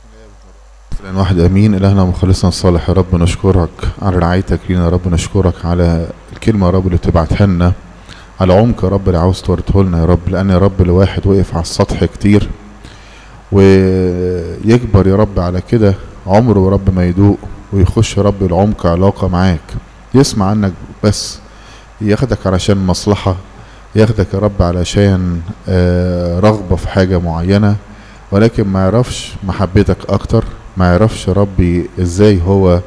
لأن واحد أمين إلهنا مخلصنا الصالح يا رب نشكرك على رعايتك لينا يا رب نشكرك على الكلمة يا رب اللي بتبعتها لنا على عمق يا رب اللي عاوز تورته لنا يا رب لأن يا رب الواحد وقف على السطح كتير ويكبر يا رب على كده عمره يا رب ما يدوق ويخش يا رب العمق علاقة معاك يسمع عنك بس ياخدك علشان مصلحة ياخدك يا رب علشان آه، رغبة في حاجة معينة ولكن ما يعرفش محبتك أكتر ما يعرفش ربي ازاي هو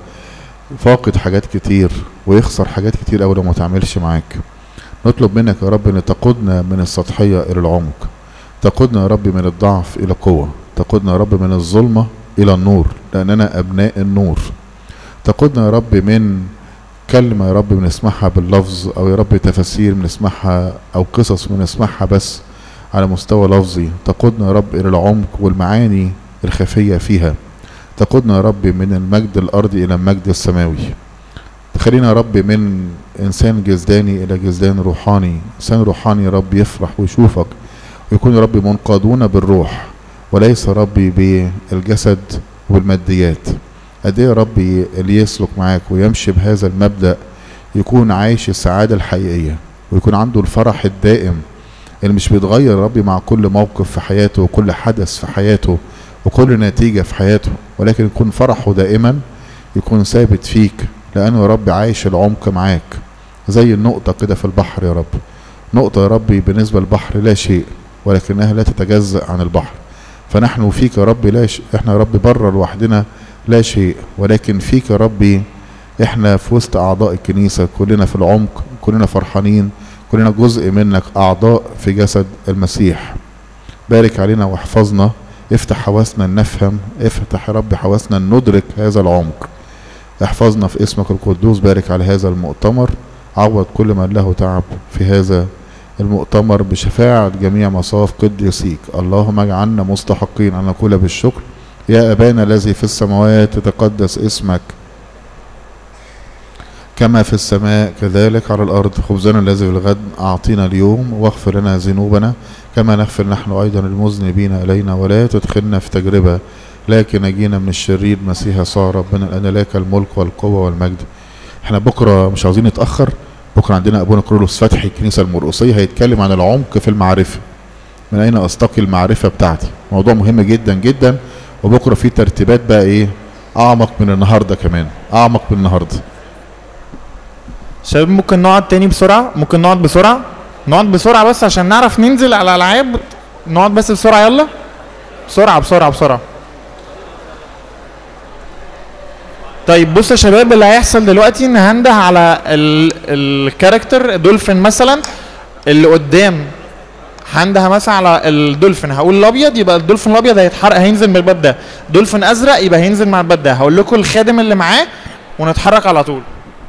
فاقد حاجات كتير ويخسر حاجات كتير أوي لو ما تعملش معاك نطلب منك يا رب ان تقودنا من السطحية الى العمق تقودنا يا رب من الضعف الى قوة تقودنا يا رب من الظلمة الى النور لاننا ابناء النور تقودنا يا رب من كلمة يا رب بنسمعها باللفظ او يا رب تفاسير بنسمعها او قصص بنسمعها بس على مستوى لفظي تقودنا يا رب الى العمق والمعاني الخفية فيها تقودنا يا رب من المجد الارضي الى المجد السماوي تخلينا يا رب من انسان جسداني الى جسدان روحاني انسان روحاني يا رب يفرح ويشوفك ويكون يا رب منقادون بالروح وليس يا ربي بالجسد والماديات قد ايه يا ربي اللي يسلك معاك ويمشي بهذا المبدأ يكون عايش السعادة الحقيقية ويكون عنده الفرح الدائم اللي مش بيتغير يا ربي مع كل موقف في حياته وكل حدث في حياته وكل نتيجة في حياته ولكن يكون فرحه دائما يكون ثابت فيك لأنه يا رب عايش العمق معاك زي النقطة كده في البحر يا رب نقطة يا ربي بالنسبة للبحر لا شيء ولكنها لا تتجزأ عن البحر فنحن فيك يا رب لا شيء احنا يا رب بره لوحدنا لا شيء ولكن فيك يا ربي احنا في وسط اعضاء الكنيسة كلنا في العمق كلنا فرحانين كلنا جزء منك اعضاء في جسد المسيح بارك علينا واحفظنا افتح حواسنا ان نفهم افتح يا رب حواسنا ان ندرك هذا العمق احفظنا في اسمك القدوس بارك على هذا المؤتمر عوض كل من له تعب في هذا المؤتمر بشفاعة جميع مصاف قديسيك اللهم اجعلنا مستحقين أن نقول بالشكر يا أبانا الذي في السماوات تتقدس اسمك كما في السماء كذلك على الأرض خبزنا الذي في الغد أعطينا اليوم واغفر لنا ذنوبنا كما نغفر نحن أيضا المذنبين إلينا ولا تدخلنا في تجربة لكن نجينا من الشرير مسيح صار ربنا لأن لك الملك والقوة والمجد احنا بكرة مش عاوزين نتأخر بكرة عندنا أبونا كرولوس فتحي الكنيسة المرقصية هيتكلم عن العمق في المعرفة من أين أستقي المعرفة بتاعتي موضوع مهم جدا جدا وبكرة في ترتيبات بقى إيه أعمق من النهاردة كمان أعمق من النهاردة شباب ممكن نقعد تاني بسرعة ممكن نقعد بسرعة نقعد بسرعة بس عشان نعرف ننزل على الألعاب نقعد بس بسرعة يلا بسرعة بسرعة بسرعة طيب بص يا شباب اللي هيحصل دلوقتي ان هنده على ال- الكاركتر دولفين مثلا اللي قدام هنده مثلا على الدولفين هقول الابيض يبقى الدولفين الابيض هيتحرك هينزل من الباب ده دولفين ازرق يبقى هينزل مع الباب ده هقول لكم الخادم اللي معاه ونتحرك على طول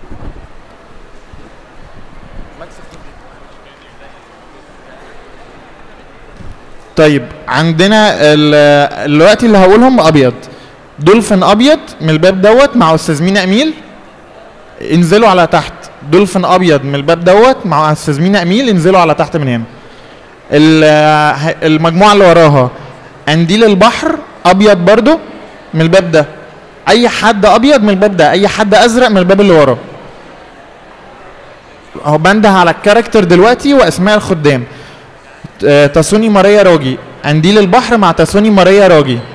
طيب عندنا ال- دلوقتي اللي هقولهم ابيض دولفين ابيض من الباب دوت مع استاذ مينا اميل انزلوا على تحت دولفين ابيض من الباب دوت مع استاذ مينا اميل انزلوا على تحت من هنا ال- المجموعه اللي وراها قنديل البحر ابيض برضو من الباب ده اي حد ابيض من الباب ده اي حد ازرق من الباب اللي وراه اهو بنده على الكاركتر دلوقتي واسماء الخدام آه، تاسوني ماريا راجي قنديل البحر مع تاسوني ماريا راجي